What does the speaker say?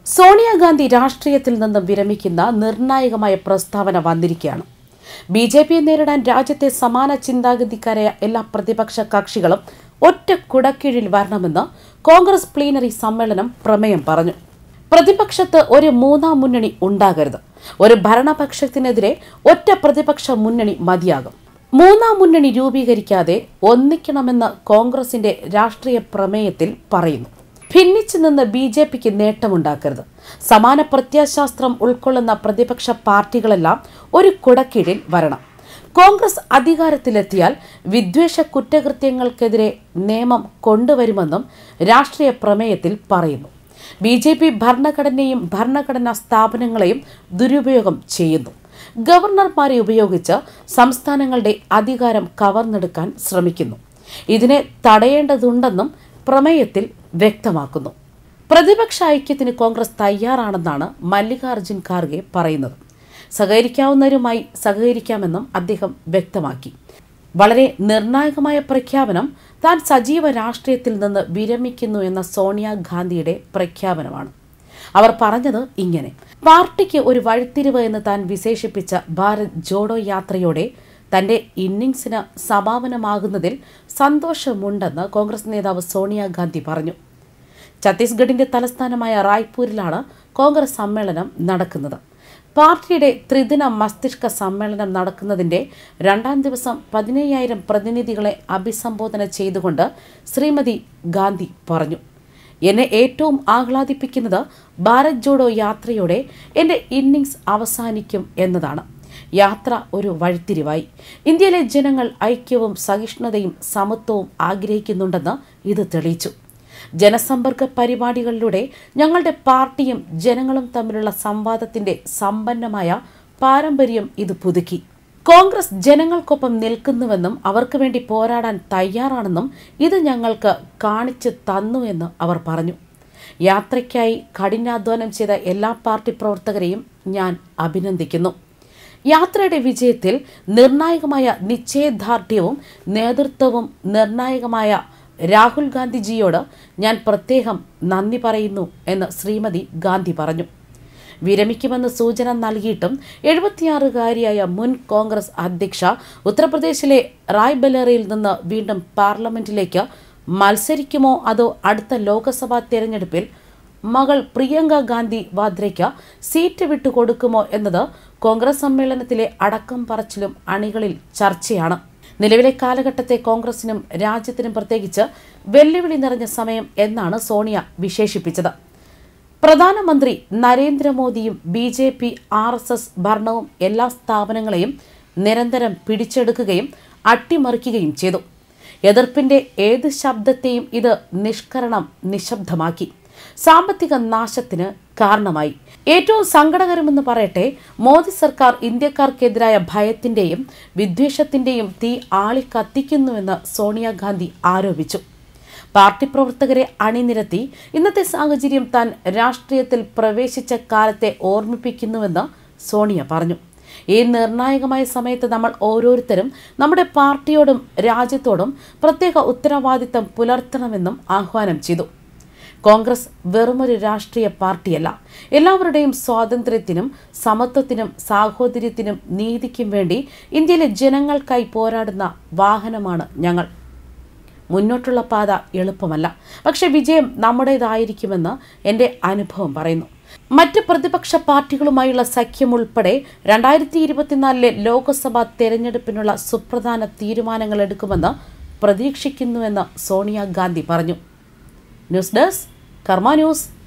സോണിയാഗാന്ധി രാഷ്ട്രീയത്തിൽ നിന്നും വിരമിക്കുന്ന നിർണായകമായ പ്രസ്താവന വന്നിരിക്കുകയാണ് ബി ജെ പിയെ നേരിടാൻ രാജ്യത്തെ സമാന ചിന്താഗതിക്കാരായ എല്ലാ പ്രതിപക്ഷ കക്ഷികളും ഒറ്റ കുടക്കീഴിൽ വരണമെന്ന് കോൺഗ്രസ് പ്ലീനറി സമ്മേളനം പ്രമേയം പറഞ്ഞു പ്രതിപക്ഷത്ത് ഒരു മൂന്നാം മുന്നണി ഉണ്ടാകരുത് ഒരു ഭരണപക്ഷത്തിനെതിരെ ഒറ്റ പ്രതിപക്ഷ മുന്നണി മതിയാകും മൂന്നാം മുന്നണി രൂപീകരിക്കാതെ ഒന്നിക്കണമെന്ന് കോൺഗ്രസിന്റെ രാഷ്ട്രീയ പ്രമേയത്തിൽ പറയുന്നു ഭിന്നിച്ചു നിന്ന് ബി ജെ പിക്ക് നേട്ടമുണ്ടാക്കരുത് സമാന പ്രത്യാശാസ്ത്രം ഉൾക്കൊള്ളുന്ന പ്രതിപക്ഷ പാർട്ടികളെല്ലാം ഒരു കുടക്കീഴിൽ വരണം കോൺഗ്രസ് അധികാരത്തിലെത്തിയാൽ വിദ്വേഷ കുറ്റകൃത്യങ്ങൾക്കെതിരെ നിയമം കൊണ്ടുവരുമെന്നും രാഷ്ട്രീയ പ്രമേയത്തിൽ പറയുന്നു ബി ജെ പി ഭരണഘടനയും ഭരണഘടനാ സ്ഥാപനങ്ങളെയും ദുരുപയോഗം ചെയ്യുന്നു ഗവർണർമാരെ ഉപയോഗിച്ച് സംസ്ഥാനങ്ങളുടെ അധികാരം കവർന്നെടുക്കാൻ ശ്രമിക്കുന്നു ഇതിനെ തടയേണ്ടതുണ്ടെന്നും പ്രമേയത്തിൽ വ്യക്തമാക്കുന്നു പ്രതിപക്ഷ ഐക്യത്തിന് കോൺഗ്രസ് തയ്യാറാണെന്നാണ് മല്ലികാർജുൻ ഖാർഗെ പറയുന്നത് സഹകരിക്കാവുന്നവരുമായി സഹകരിക്കാമെന്നും അദ്ദേഹം വ്യക്തമാക്കി വളരെ നിർണായകമായ പ്രഖ്യാപനം താൻ സജീവ രാഷ്ട്രീയത്തിൽ നിന്ന് വിരമിക്കുന്നു എന്ന സോണിയാഗാന്ധിയുടെ പ്രഖ്യാപനമാണ് അവർ പറഞ്ഞത് ഇങ്ങനെ പാർട്ടിക്ക് ഒരു വഴിത്തിരിവ് എന്ന് താൻ വിശേഷിപ്പിച്ച ഭാരത് ജോഡോ യാത്രയോടെ തന്റെ ഇന്നിംഗ്സിന് സമാപനമാകുന്നതിൽ സന്തോഷമുണ്ടെന്ന് കോൺഗ്രസ് നേതാവ് സോണിയാഗാന്ധി പറഞ്ഞു ഛത്തീസ്ഗഡിന്റെ തലസ്ഥാനമായ റായ്പൂരിലാണ് കോൺഗ്രസ് സമ്മേളനം നടക്കുന്നത് പാർട്ടിയുടെ ത്രിദിന മസ്തിഷ്ക സമ്മേളനം നടക്കുന്നതിന്റെ രണ്ടാം ദിവസം പതിനയ്യായിരം പ്രതിനിധികളെ അഭിസംബോധന ചെയ്തുകൊണ്ട് ശ്രീമതി ഗാന്ധി പറഞ്ഞു എന്നെ ഏറ്റവും ആഹ്ലാദിപ്പിക്കുന്നത് ഭാരത് ജോഡോ യാത്രയോടെ എൻ്റെ ഇന്നിംഗ്സ് അവസാനിക്കും എന്നതാണ് യാത്ര ഒരു വഴിത്തിരിവായി ഇന്ത്യയിലെ ജനങ്ങൾ ഐക്യവും സഹിഷ്ണുതയും സമത്വവും ആഗ്രഹിക്കുന്നുണ്ടെന്ന് ഇത് തെളിയിച്ചു ജനസമ്പർക്ക പരിപാടികളിലൂടെ ഞങ്ങളുടെ പാർട്ടിയും ജനങ്ങളും തമ്മിലുള്ള സംവാദത്തിന്റെ സമ്പന്നമായ പാരമ്പര്യം ഇത് പുതുക്കി കോൺഗ്രസ് ജനങ്ങൾക്കൊപ്പം നിൽക്കുന്നുവെന്നും അവർക്ക് വേണ്ടി പോരാടാൻ തയ്യാറാണെന്നും ഇത് ഞങ്ങൾക്ക് കാണിച്ചു തന്നു എന്ന് അവർ പറഞ്ഞു യാത്രയ്ക്കായി കഠിനാധ്വാനം ചെയ്ത എല്ലാ പാർട്ടി പ്രവർത്തകരെയും ഞാൻ അഭിനന്ദിക്കുന്നു യാത്രയുടെ വിജയത്തിൽ നിർണായകമായ നിശ്ചയദാർഢ്യവും നേതൃത്വവും നിർണായകമായ രാഹുൽ ഗാന്ധിജിയോട് ഞാൻ പ്രത്യേകം നന്ദി പറയുന്നു എന്ന് ശ്രീമതി ഗാന്ധി പറഞ്ഞു വിരമിക്കുമെന്ന് സൂചന നൽകിയിട്ടും എഴുപത്തിയാറുകാരിയായ മുൻ കോൺഗ്രസ് അധ്യക്ഷ ഉത്തർപ്രദേശിലെ റായ്ബലേറിയിൽ നിന്ന് വീണ്ടും പാർലമെന്റിലേക്ക് മത്സരിക്കുമോ അതോ അടുത്ത ലോക്സഭാ തെരഞ്ഞെടുപ്പിൽ മകൾ പ്രിയങ്ക ഗാന്ധി വാദ്രയ്ക്ക് സീറ്റ് വിട്ടുകൊടുക്കുമോ എന്നത് കോൺഗ്രസ് സമ്മേളനത്തിലെ അടക്കം പറച്ചിലും അണികളിൽ ചർച്ചയാണ് നിലവിലെ കാലഘട്ടത്തെ കോൺഗ്രസിനും രാജ്യത്തിനും പ്രത്യേകിച്ച് വെല്ലുവിളി നിറഞ്ഞ സമയം എന്നാണ് സോണിയ വിശേഷിപ്പിച്ചത് പ്രധാനമന്ത്രി നരേന്ദ്രമോദിയും B J P R S S ഭരണവും എല്ലാ സ്ഥാപനങ്ങളെയും നിരന്തരം പിടിച്ചെടുക്കുകയും അട്ടിമറിക്കുകയും ചെയ്തു എതിർപ്പിന്റെ ഏത് ശബ്ദത്തെയും ഇത് നിഷ്കരണം നിശബ്ദമാക്കി സാമ്പത്തിക നാശത്തിന് കാരണമായി ഏറ്റവും സങ്കടകരമെന്ന് പറയട്ടെ മോദി സർക്കാർ ഇന്ത്യക്കാർക്കെതിരായ ഭയത്തിന്റെയും വിദ്വേഷത്തിന്റെയും തീ ആളിക്കത്തിക്കുന്നുവെന്ന് സോണിയാഗാന്ധി ആരോപിച്ചു പാർട്ടി പ്രവർത്തകരെ അണിനിരത്തി ഇന്നത്തെ സാഹചര്യം താൻ രാഷ്ട്രീയത്തിൽ പ്രവേശിച്ച കാലത്തെ ഓർമ്മിപ്പിക്കുന്നുവെന്ന് സോണിയ പറഞ്ഞു ഈ നിർണായകമായ സമയത്ത് നമ്മൾ ഓരോരുത്തരും നമ്മുടെ പാർട്ടിയോടും രാജ്യത്തോടും പ്രത്യേക ഉത്തരവാദിത്തം പുലർത്തണമെന്നും ആഹ്വാനം ചെയ്തു കോൺഗ്രസ് വെറുമൊരു രാഷ്ട്രീയ പാർട്ടിയല്ല എല്ലാവരുടെയും സ്വാതന്ത്ര്യത്തിനും സമത്വത്തിനും സാഹോദര്യത്തിനും നീതിക്കും വേണ്ടി ഇന്ത്യയിലെ ജനങ്ങൾക്കായി പോരാടുന്ന വാഹനമാണ് ഞങ്ങൾ മുന്നോട്ടുള്ള പാത എളുപ്പമല്ല പക്ഷെ വിജയം നമ്മുടേതായിരിക്കുമെന്ന് എൻ്റെ അനുഭവം പറയുന്നു മറ്റ് പ്രതിപക്ഷ പാർട്ടികളുമായുള്ള സഖ്യം ഉൾപ്പെടെ രണ്ടായിരത്തി ഇരുപത്തിനാലിലെ ലോക്സഭാ തെരഞ്ഞെടുപ്പിനുള്ള സുപ്രധാന തീരുമാനങ്ങൾ എടുക്കുമെന്ന് പ്രതീക്ഷിക്കുന്നുവെന്ന് സോണിയാഗാന്ധി പറഞ്ഞു ന്യൂസ് ഡെസ്ക് കർമ്മ ന്യൂസ്